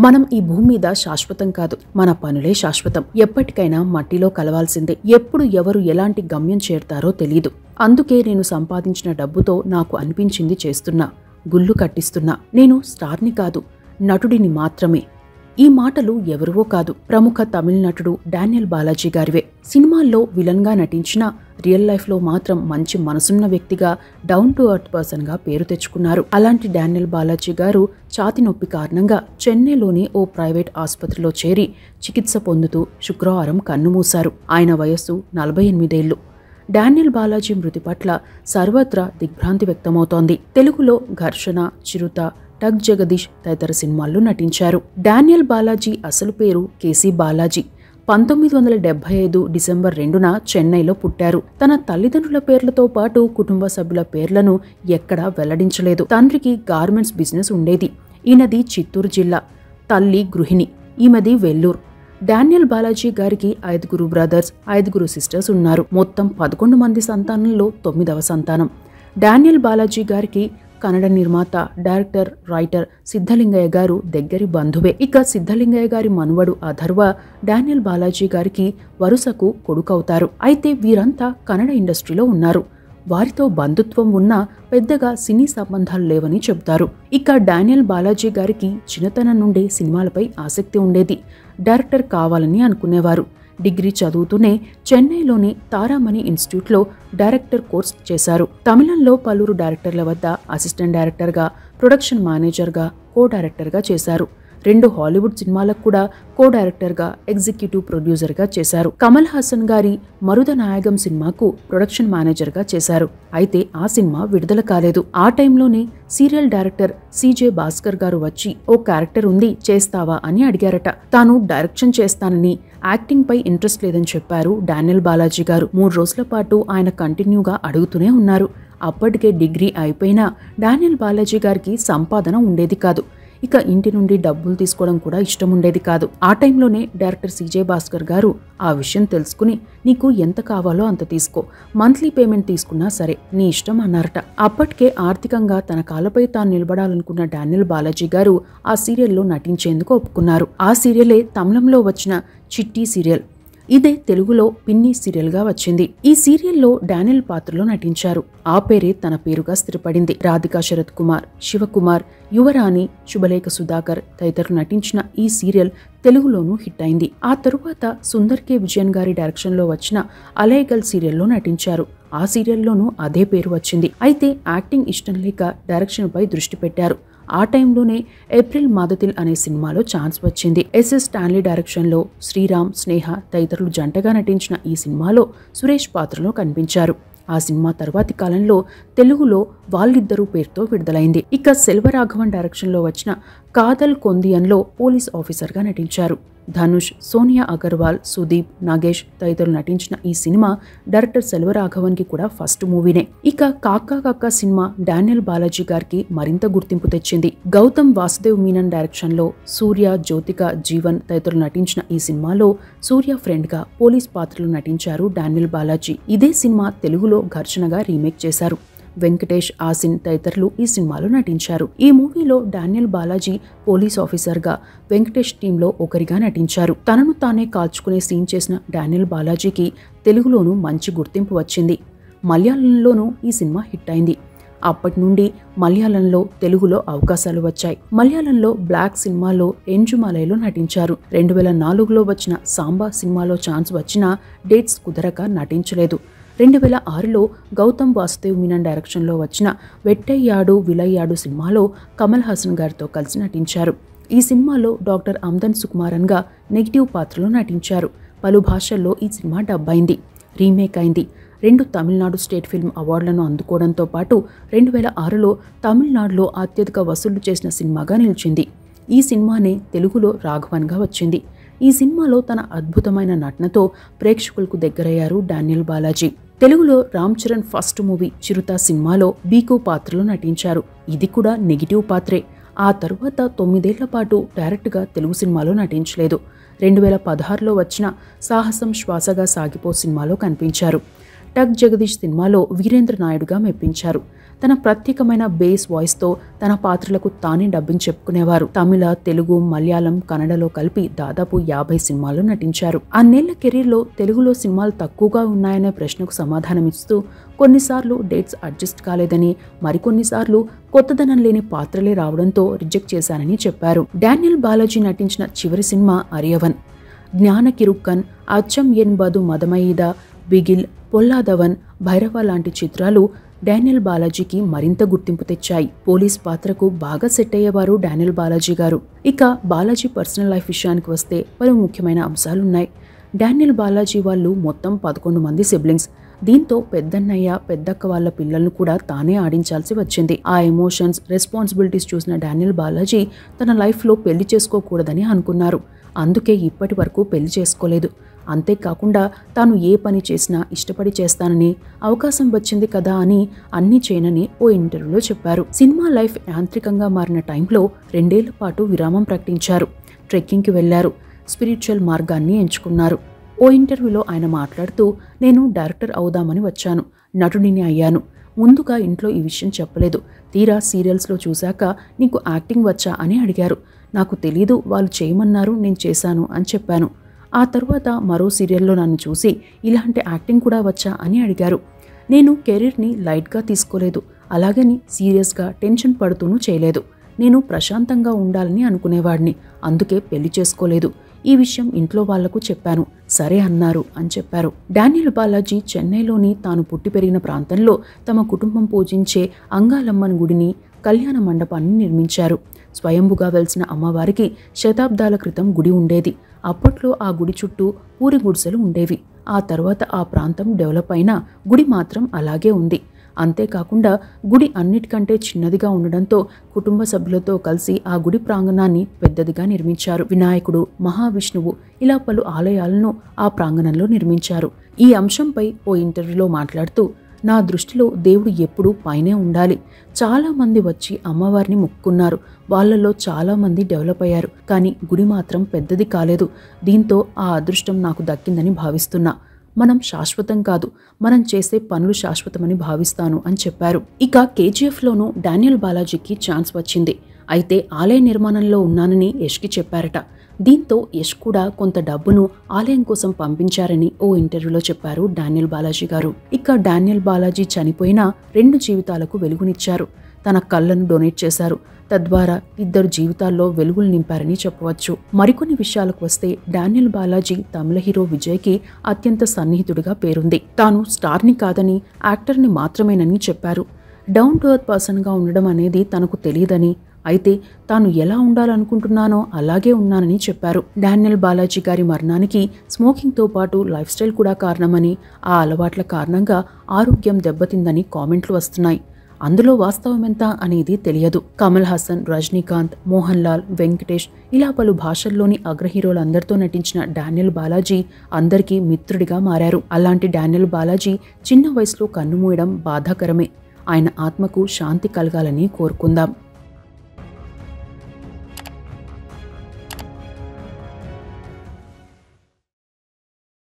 మనం ఈ భూమి మీద శాశ్వతం కాదు మన పనులే శాశ్వతం ఎప్పటికైనా మట్టిలో కలవాల్సిందే ఎప్పుడు ఎవరు ఎలాంటి గమ్యం చేరుతారో తెలియదు అందుకే నేను సంపాదించిన డబ్బుతో నాకు అనిపించింది చేస్తున్నా గుళ్ళు కట్టిస్తున్నా నేను స్టార్ని కాదు నటుడిని మాత్రమే ఈ మాటలు ఎవరివో కాదు ప్రముఖ తమిళ నటుడు డానియల్ బాలాజీ గారివే సినిమాల్లో విలన్గా నటించిన రియల్ లైఫ్లో మాత్రం మంచి మనసున్న వ్యక్తిగా డౌన్ టు అర్త్ పర్సన్గా పేరు తెచ్చుకున్నారు అలాంటి డానియల్ బాలాజీ గారు ఛాతి నొప్పి కారణంగా చెన్నైలోని ఓ ప్రైవేట్ ఆసుపత్రిలో చేరి చికిత్స పొందుతూ శుక్రవారం కన్నుమూశారు ఆయన వయస్సు నలభై ఎనిమిదేళ్లు డానియల్ బాలాజీ మృతి పట్ల సర్వత్రా దిగ్భ్రాంతి వ్యక్తమవుతోంది తెలుగులో ఘర్షణ చిరుత టగ్ జగదీష్ తదితర సినిమాల్లో నటించారు డానియల్ బాలాజీ అసలు పేరు కేసీ బాలాజీ పంతొమ్మిది వందల డెబ్బై ఐదు డిసెంబర్ రెండున చెన్నైలో పుట్టారు తన తల్లిదండ్రుల పేర్లతో పాటు కుటుంబ సభ్యుల పేర్లను ఎక్కడా వెల్లడించలేదు తండ్రికి గార్మెంట్స్ బిజినెస్ ఉండేది ఈయనది చిత్తూరు జిల్లా తల్లి గృహిణి ఈమెది వెల్లూరు డానియల్ బాలాజీ గారికి ఐదుగురు బ్రదర్స్ ఐదుగురు సిస్టర్స్ ఉన్నారు మొత్తం పదకొండు మంది సంతానంలో తొమ్మిదవ సంతానం డానియల్ బాలాజీ గారికి కన్నడ నిర్మాత డైరెక్టర్ రైటర్ సిద్ధలింగయ్య గారు దగ్గరి బంధువే ఇక సిద్ధలింగయ్య గారి మనువడు అధర్వ డానియల్ బాలాజీ గారికి వరుసకు కొడుకవుతారు అయితే వీరంతా కన్నడ ఇండస్ట్రీలో ఉన్నారు వారితో బంధుత్వం ఉన్నా పెద్దగా సినీ సంబంధాలు లేవని చెబుతారు ఇక డానియల్ బాలాజీ గారికి చిన్నతనం నుండే సినిమాలపై ఆసక్తి ఉండేది డైరెక్టర్ కావాలని అనుకునేవారు డిగ్రీ చదువుతూనే చెన్నైలోని తారామణి ఇన్స్టిట్యూట్లో డైరెక్టర్ కోర్స్ చేశారు తమిళంలో పలువురు డైరెక్టర్ల వద్ద అసిస్టెంట్ డైరెక్టర్గా ప్రొడక్షన్ మేనేజర్గా కో డైరెక్టర్గా చేశారు రెండు హాలీవుడ్ సినిమాలకు కూడా కో డైరెక్టర్గా ఎగ్జిక్యూటివ్ ప్రొడ్యూసర్గా చేశారు కమల్ హాసన్ గారి మరుద నాయగం సినిమాకు ప్రొడక్షన్ మేనేజర్గా చేశారు అయితే ఆ సినిమా విడుదల కాలేదు ఆ టైంలోనే సీరియల్ డైరెక్టర్ సిజే భాస్కర్ గారు వచ్చి ఓ క్యారెక్టర్ ఉంది చేస్తావా అని అడిగారట తాను డైరెక్షన్ చేస్తానని యాక్టింగ్ పై ఇంట్రెస్ట్ లేదని చెప్పారు డానియల్ బాలాజీ గారు మూడు రోజుల పాటు ఆయన కంటిన్యూగా అడుగుతూనే ఉన్నారు అప్పటికే డిగ్రీ అయిపోయినా డానియల్ బాలాజీ గారికి సంపాదన ఉండేది కాదు ఇక ఇంటి నుండి డబ్బులు తీసుకోవడం కూడా ఇష్టం ఉండేది కాదు ఆ టైంలోనే డైరెక్టర్ సిజే భాస్కర్ గారు ఆ విషయం తెలుసుకుని నీకు ఎంత కావాలో అంత తీసుకో మంత్లీ పేమెంట్ తీసుకున్నా సరే నీ ఇష్టం అన్నారట అప్పటికే ఆర్థికంగా తన కాళ్ళపై తాను నిలబడాలనుకున్న డానియల్ బాలాజీ గారు ఆ సీరియల్లో నటించేందుకు ఒప్పుకున్నారు ఆ సీరియలే తమిళంలో వచ్చిన చిట్టి సీరియల్ ఇదే తెలుగులో పిన్ని సీరియల్గా వచ్చింది ఈ సీరియల్లో డానియల్ పాత్రలో నటించారు ఆ పేరే తన పేరుగా స్థిరపడింది రాధికా శరత్ కుమార్ శివకుమార్ యువరాణి శుభలేఖ సుధాకర్ తదితరులు నటించిన ఈ సీరియల్ తెలుగులోనూ హిట్ అయింది ఆ తరువాత సుందర్ కె విజయన్ గారి డైరెక్షన్లో వచ్చిన అలేగల్ సీరియల్లో నటించారు ఆ సీరియల్లోనూ అదే పేరు వచ్చింది అయితే యాక్టింగ్ ఇష్టం లేక డైరెక్షన్పై దృష్టి పెట్టారు ఆ టైంలోనే ఏప్రిల్ మాదతిల్ అనే సినిమాలో ఛాన్స్ వచ్చింది ఎస్ఎస్ స్టాన్లీ డైరెక్షన్లో శ్రీరామ్ స్నేహ తదితరులు జంటగా నటించిన ఈ సినిమాలో సురేష్ పాత్రలో కనిపించారు ఆ సినిమా తర్వాతి కాలంలో తెలుగులో వాళ్ళిద్దరూ పేరుతో విడుదలైంది ఇక సెల్వరాఘవన్ డైరెక్షన్లో వచ్చిన కాదల్ కొందియన్లో పోలీస్ ఆఫీసర్గా నటించారు ధనుష్ సోనియా అగర్వాల్ సుదీప్ నాగేష్ తదితరులు నటించిన ఈ సినిమా డైరెక్టర్ సెల్వరాఘవన్కి కూడా ఫస్ట్ మూవీనే ఇక కాకా కాకా సినిమా డానియల్ బాలాజీ గారికి మరింత గుర్తింపు తెచ్చింది గౌతమ్ వాసుదేవ్ మీనన్ డైరెక్షన్లో సూర్య జ్యోతిక జీవన్ తదితరులు నటించిన ఈ సినిమాలో సూర్య ఫ్రెండ్గా పోలీస్ పాత్రలో నటించారు డానియల్ బాలాజీ ఇదే సినిమా తెలుగులో ఘర్షణగా రీమేక్ చేశారు వెంకటేష్ ఆసిన్ తదితరులు ఈ సినిమాలో నటించారు ఈ మూవీలో డానియల్ బాలాజీ పోలీస్ ఆఫీసర్గా వెంకటేష్ టీంలో ఒకరిగా నటించారు తనను తానే కాల్చుకునే సీన్ చేసిన డానియల్ బాలాజీకి తెలుగులోనూ మంచి గుర్తింపు వచ్చింది మలయాళంలోనూ ఈ సినిమా హిట్ అయింది అప్పటి నుండి మలయాళంలో తెలుగులో అవకాశాలు వచ్చాయి మలయాళంలో బ్లాక్ సినిమాలో ఎంజుమలైలో నటించారు రెండు వేల నాలుగులో వచ్చిన సాంబా సినిమాలో ఛాన్స్ వచ్చినా డేట్స్ కుదరక నటించలేదు రెండు వేల ఆరులో గౌతమ్ వాసుదేవ్ మీనన్ డైరెక్షన్లో వచ్చిన వెట్టయ్యాడు విలయ్యాడు సినిమాలో కమల్ హాసన్ గారితో కలిసి నటించారు ఈ సినిమాలో డాక్టర్ అమ్దన్ సుకుమారన్గా నెగిటివ్ పాత్రలో నటించారు పలు భాషల్లో ఈ సినిమా డబ్బైంది రీమేక్ అయింది రెండు తమిళనాడు స్టేట్ ఫిల్మ్ అవార్డులను అందుకోవడంతో పాటు రెండు వేల ఆరులో తమిళనాడులో అత్యధిక వసూళ్లు చేసిన సినిమాగా నిలిచింది ఈ సినిమానే తెలుగులో రాఘవన్గా వచ్చింది ఈ సినిమాలో తన అద్భుతమైన నటనతో ప్రేక్షకులకు దగ్గరయ్యారు డానియల్ బాలాజీ తెలుగులో రామ్ చరణ్ ఫస్ట్ మూవీ చిరుత సినిమాలో బీకు పాత్రలో నటించారు ఇది కూడా నెగిటివ్ పాత్రే ఆ తరువాత తొమ్మిదేళ్ల పాటు డైరెక్ట్గా తెలుగు సినిమాలో నటించలేదు రెండు వేల పదహారులో వచ్చిన సాహసం శ్వాసగా సాగిపో సినిమాలో కనిపించారు టక్ జగదీష్ సినిమాలో వీరేంద్ర నాయుడుగా మెప్పించారు తన ప్రత్యేకమైన బేస్ వాయిస్తో తన పాత్రలకు తానే డబ్బింగ్ చెప్పుకునేవారు తమిళ తెలుగు మలయాళం కన్నడలో కలిపి దాదాపు యాభై సినిమాల్లో నటించారు అన్నేళ్ల కెరీర్లో తెలుగులో సినిమాలు తక్కువగా ఉన్నాయనే ప్రశ్నకు సమాధానమిస్తూ కొన్నిసార్లు డేట్స్ అడ్జస్ట్ కాలేదని మరికొన్నిసార్లు కొత్తదనం లేని పాత్రలే రావడంతో రిజెక్ట్ చేశానని చెప్పారు డానియల్ బాలాజీ నటించిన చివరి సినిమా అరియవన్ జ్ఞాన కిరుక్కన్ అచ్చం ఎన్బదు మదమయీద బిగిల్ పొల్లాదవన్ భైరవ లాంటి చిత్రాలు డానియల్ బాలాజీకి మరింత గుర్తింపు తెచ్చాయి పోలీస్ పాత్రకు బాగా సెట్ అయ్యేవారు డానియల్ బాలాజీ గారు ఇక బాలాజీ పర్సనల్ లైఫ్ విషయానికి వస్తే పలు ముఖ్యమైన అంశాలున్నాయి డానియల్ బాలాజీ వాళ్ళు మొత్తం పదకొండు మంది సిబ్లింగ్స్ దీంతో పెద్దన్నయ్య పెద్దక్క వాళ్ళ పిల్లలను కూడా తానే ఆడించాల్సి వచ్చింది ఆ ఎమోషన్స్ రెస్పాన్సిబిలిటీస్ చూసిన డానియల్ బాలాజీ తన లైఫ్లో పెళ్లి చేసుకోకూడదని అనుకున్నారు అందుకే ఇప్పటి వరకు పెళ్లి చేసుకోలేదు అంతేకాకుండా తాను ఏ పని చేసినా ఇష్టపడి చేస్తానని అవకాశం వచ్చింది కదా అని అన్నీ చేయనని ఓ ఇంటర్వ్యూలో చెప్పారు సినిమా లైఫ్ యాంత్రికంగా మారిన టైంలో రెండేళ్ల పాటు విరామం ప్రకటించారు ట్రెక్కింగ్కి వెళ్లారు స్పిరిచువల్ మార్గాన్ని ఎంచుకున్నారు ఓ ఇంటర్వ్యూలో ఆయన మాట్లాడుతూ నేను డైరెక్టర్ అవుదామని వచ్చాను నటుడిని అయ్యాను ముందుగా ఇంట్లో ఈ విషయం చెప్పలేదు తీరా సీరియల్స్లో చూశాక నీకు యాక్టింగ్ వచ్చా అని అడిగారు నాకు తెలీదు వాళ్ళు చేయమన్నారు నేను చేశాను అని చెప్పాను ఆ తర్వాత మరో సీరియల్లో నన్ను చూసి ఇలాంటి యాక్టింగ్ కూడా వచ్చా అని అడిగారు నేను కెరీర్ని లైట్గా తీసుకోలేదు అలాగని సీరియస్గా టెన్షన్ పడుతూనూ చేయలేదు నేను ప్రశాంతంగా ఉండాలని అనుకునేవాడిని అందుకే పెళ్లి చేసుకోలేదు ఈ విషయం ఇంట్లో వాళ్లకు చెప్పాను సరే అన్నారు అని చెప్పారు డానియల్ బాలాజీ చెన్నైలోని తాను పుట్టి పెరిగిన ప్రాంతంలో తమ కుటుంబం పూజించే అంగాలమ్మన్ గుడిని కళ్యాణ మండపాన్ని నిర్మించారు స్వయంభుగా వెలిసిన అమ్మవారికి శతాబ్దాల క్రితం గుడి ఉండేది అప్పట్లో ఆ గుడి చుట్టూ పూరి గుడిసెలు ఉండేవి ఆ తర్వాత ఆ ప్రాంతం డెవలప్ అయినా గుడి మాత్రం అలాగే ఉంది అంతేకాకుండా గుడి అన్నిటికంటే చిన్నదిగా ఉండడంతో కుటుంబ సభ్యులతో కలిసి ఆ గుడి ప్రాంగణాన్ని పెద్దదిగా నిర్మించారు వినాయకుడు మహావిష్ణువు ఇలా పలు ఆలయాలను ఆ ప్రాంగణంలో నిర్మించారు ఈ అంశంపై ఓ ఇంటర్వ్యూలో మాట్లాడుతూ నా దృష్టిలో దేవుడు ఎప్పుడూ పైనే ఉండాలి చాలా మంది వచ్చి అమ్మవారిని మొక్కున్నారు వాళ్ళల్లో చాలా మంది డెవలప్ అయ్యారు కానీ గుడి మాత్రం పెద్దది కాలేదు దీంతో ఆ అదృష్టం నాకు దక్కిందని భావిస్తున్నా మనం శాశ్వతం కాదు మనం చేసే పనులు శాశ్వతమని భావిస్తాను అని చెప్పారు ఇక కేజీఎఫ్లోనూ డానియల్ బాలాజీకి ఛాన్స్ వచ్చింది అయితే ఆలయ నిర్మాణంలో ఉన్నానని యష్కి చెప్పారట దీంతో యష్ కూడా కొంత డబ్బును ఆలయం కోసం పంపించారని ఓ ఇంటర్వ్యూలో చెప్పారు డానియల్ బాలాజీ గారు ఇక డానియల్ బాలాజీ చనిపోయినా రెండు జీవితాలకు వెలుగునిచ్చారు తన కళ్ళను డొనేట్ చేశారు తద్వారా ఇద్దరు జీవితాల్లో వెలుగులు నింపారని చెప్పవచ్చు మరికొన్ని విషయాలకు వస్తే డానియల్ బాలాజీ తమిళ హీరో విజయ్కి అత్యంత సన్నిహితుడిగా పేరుంది తాను స్టార్ని కాదని యాక్టర్ని మాత్రమేనని చెప్పారు డౌన్ టు ఎర్త్ పర్సన్గా ఉండడం అనేది తనకు తెలియదని అయితే తాను ఎలా ఉండాలనుకుంటున్నానో అలాగే ఉన్నానని చెప్పారు డానియల్ బాలాజీ గారి మరణానికి స్మోకింగ్తో పాటు లైఫ్ స్టైల్ కూడా కారణమని ఆ అలవాట్ల కారణంగా ఆరోగ్యం దెబ్బతిందని కామెంట్లు వస్తున్నాయి అందులో వాస్తవం ఎంత అనేది తెలియదు కమల్ హాసన్ రజనీకాంత్ మోహన్ లాల్ వెంకటేష్ ఇలా పలు భాషల్లోని అగ్రహీరోలందరితో నటించిన డానియల్ బాలాజీ అందరికీ మిత్రుడిగా మారారు అలాంటి డానియల్ బాలాజీ చిన్న వయసులో కన్నుమూయడం బాధాకరమే ఆయన ఆత్మకు శాంతి కలగాలని కోరుకుందాం